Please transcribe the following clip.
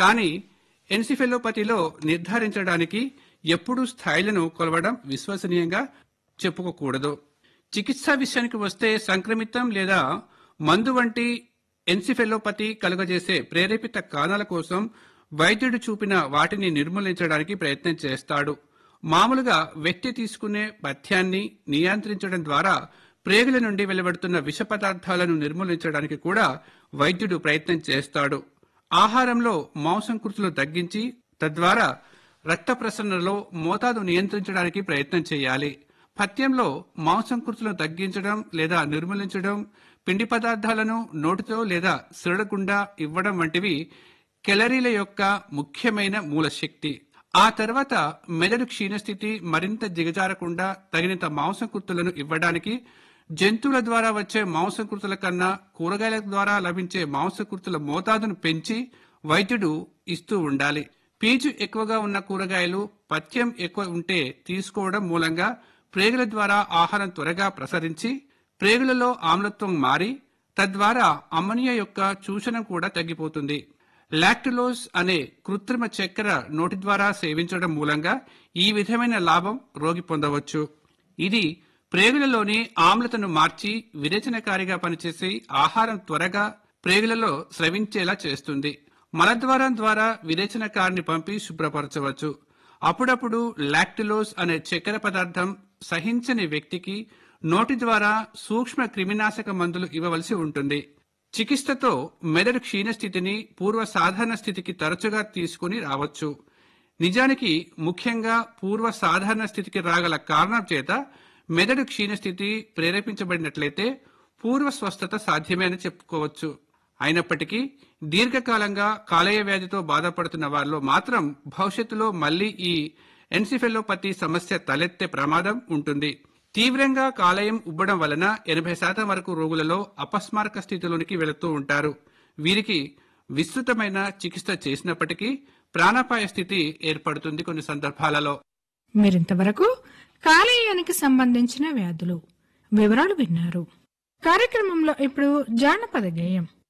కానీ ఎన్సిఫెలోపతిలో నిర్ధారించడానికి ఎప్పుడూ స్థాయిలను కొలవడం విశ్వసనీయంగా చెప్పుకోకూడదు చికిత్సా విషయానికి వస్తే సంక్రమితం లేదా మందు వంటి ఎన్సిఫెలోపతి కలుగజేసే ప్రేరేపిత కారణాల కోసం వైద్యుడు చూపిన వాటిని నిర్మూలించడానికి ప్రయత్నం చేస్తాడు మామూలుగా వ్యక్తి తీసుకునే పథ్యాన్ని నియంత్రించడం ద్వారా ప్రేగుల నుండి వెలువడుతున్న విష పదార్థాలను నిర్మూలించడానికి కూడా వైద్యుడు ప్రయత్నం చేస్తాడు ఆహారంలో మాంసంకృతులు తగ్గించి తద్వారా రక్త ప్రసరణలో మోతాదు నియంత్రించడానికి ప్రయత్నం చేయాలి పథ్యంలో మాంసంకృతులను తగ్గించడం లేదా నిర్మూలించడం పిండి పదార్థాలను నోటితో లేదా సిరడకుండా ఇవ్వడం వంటివి కెలరీల యొక్క ముఖ్యమైన మూల శక్తి ఆ తర్వాత మెదడు క్షీణస్థితి మరింత దిగజారకుండా తగినంత మాంసకృతులను ఇవ్వడానికి జంతువుల ద్వారా వచ్చే మాంసకృతుల కన్నా కూరగాయల ద్వారా లభించే మాంసకృతుల మోతాదును పెంచి వైద్యుడు ఇస్తూ ఉండాలి పీచు ఎక్కువగా ఉన్న కూరగాయలు పథ్యం ఎక్కువ ఉంటే తీసుకోవడం మూలంగా ప్రేగుల ద్వారా ఆహారం త్వరగా ప్రసరించి ప్రేగులలో ఆమ్లత్వం మారి తద్వారా అమ్మనియా యొక్క చూషణం కూడా తగ్గిపోతుంది లాక్టులోస్ అనే కృత్రిమ చక్కెర నోటి ద్వారా సేవించడం మూలంగా ఈ విధమైన లాభం రోగి పొందవచ్చు ఇది ప్రేగులలోని ఆమ్లతను మార్చి విరేచనకారిగా పనిచేసి ఆహారం త్వరగా ప్రేగులలో స్రవించేలా చేస్తుంది మలద్వారం ద్వారా విరేచనకారిని పంపి శుభ్రపరచవచ్చు అప్పుడప్పుడు లాక్టిలోస్ అనే చక్కెర పదార్థం సహించని వ్యక్తికి నోటి ద్వారా సూక్ష్మ క్రిమినాశక మందులు ఇవ్వవలసి ఉంటుంది చికిత్సతో మెదడు క్షీణస్థితిని పూర్వ సాధారణ స్థితికి తరచుగా తీసుకుని రావచ్చు నిజానికి ముఖ్యంగా పూర్వ సాధారణ స్థితికి రాగల కారణం చేత మెదడు క్షీణస్థితి ప్రేరేపించబడినట్లయితే పూర్వ స్వస్థత సాధ్యమే అని చెప్పుకోవచ్చు అయినప్పటికీ దీర్ఘకాలంగా కాలేయ వ్యాధితో బాధపడుతున్న వారిలో మాత్రం భవిష్యత్తులో మళ్లీ ఈ ఎన్సిఫెలోపతి సమస్య తలెత్తే ప్రమాదం ఉంటుంది తీవ్రంగా కాలేయం ఉబ్బడం వలన ఎనభై శాతం వరకు రోగులలో అపస్మారక స్థితిలోనికి వెళుతూ ఉంటారు వీరికి విస్తృతమైన చికిత్స చేసినప్పటికీ ప్రాణాపాయ స్థితి ఏర్పడుతుంది కొన్ని సందర్భాలలో మీరింతవరకు కాలేయానికి సంబంధించిన వ్యాధులు వివరాలు విన్నారు కార్యక్రమంలో ఇప్పుడు జానపద గేయం